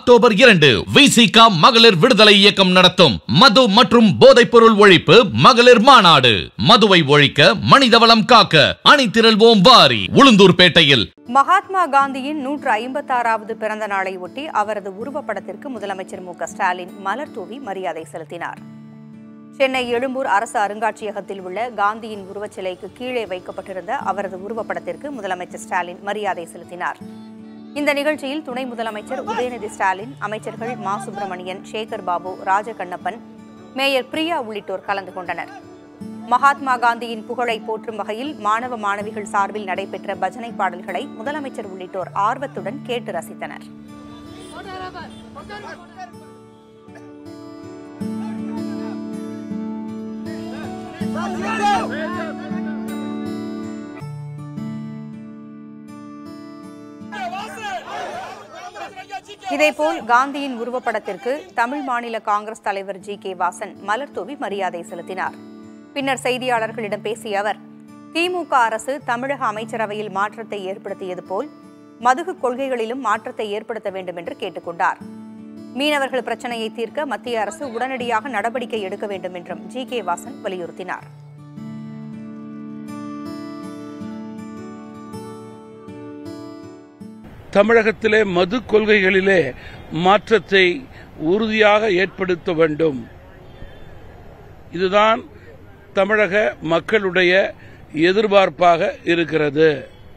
October இரண்டு விசிகா மகளிர் விடுதலை இயக்கம் நடத்தும் மது மற்றும் போதைப் பொருள் ஒழிப்பு மகளிர் மாநாடு மதுவை ஒழிக்க மனிதவளம் காக்க அணிதிரள்வோம் வாரி உளுந்தூர்பேட்டையில் மகாத்மா காந்தியின் நூற்று ஐம்பத்தாறாவது பிறந்த நாளை ஒட்டி அவரது உருவப்படத்திற்கு முதலமைச்சர் மு க ஸ்டாலின் மலர் தூவி மரியாதை செலுத்தினார் சென்னை எழும்பூர் அரசு அருங்காட்சியகத்தில் உள்ள காந்தியின் உருவச்சிலைக்கு கீழே வைக்கப்பட்டிருந்த அவரது உருவப்படத்திற்கு முதலமைச்சர் ஸ்டாலின் மரியாதை செலுத்தினார் இந்த நிகழ்ச்சியில் துணை முதலமைச்சர் உதயநிதி ஸ்டாலின் அமைச்சர்கள் மா சுப்பிரமணியன் சேகர் பாபு ராஜகண்ணப்பன் மேயர் பிரியா உள்ளிட்டோர் கலந்து கொண்டனர் மகாத்மா காந்தியின் புகழை போற்றும் வகையில் மாணவ மாணவிகள் சார்பில் நடைபெற்ற பஜனை பாடல்களை முதலமைச்சர் உள்ளிட்டோர் ஆர்வத்துடன் கேட்டு ரசித்தனர் இதேபோல் காந்தியின் உருவப்படத்திற்கு தமிழ் மாநில காங்கிரஸ் தலைவர் ஜி கே வாசன் மலர் தூவி மரியாதை செலுத்தினார் பின்னர் செய்தியாளர்களிடம் பேசிய அவர் திமுக அரசு தமிழக அமைச்சரவையில் மாற்றத்தை ஏற்படுத்தியது போல் மதுகு கொள்கைகளிலும் மாற்றத்தை ஏற்படுத்த வேண்டும் என்று கேட்டுக்கொண்டார் மீனவர்கள் பிரச்சனையை தீர்க்க மத்திய அரசு உடனடியாக நடவடிக்கை எடுக்க வேண்டும் என்றும் ஜி கே வாசன் வலியுறுத்தினார் தமிழகத்திலே மது கொள்கைகளிலே மாற்றத்தை உறுதியாக ஏற்படுத்த வேண்டும் இதுதான் தமிழக மக்களுடைய எதிர்பார்ப்பாக இருக்கிறது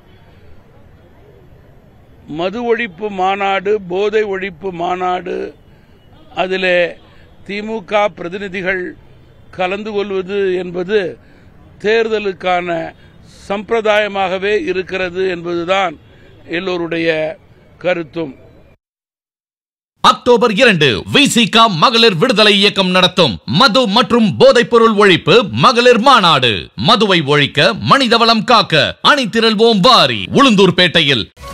மது ஒழிப்பு மாநாடு போதை ஒழிப்பு மாநாடு அதிலே திமுக பிரதிநிதிகள் கலந்து கொள்வது என்பது தேர்தலுக்கான சம்பிரதாயமாகவே இருக்கிறது என்பதுதான் எல்லோருடைய கருத்தும் அக்டோபர் இரண்டு விசிகா மகளிர் விடுதலை இயக்கம் நடத்தும் மது மற்றும் போதைப் பொருள் ஒழிப்பு மகளிர் மாநாடு மதுவை ஒழிக்க மனிதவளம் காக்க அணிதிரள்வோம் வாரி உளுந்தூர்பேட்டையில்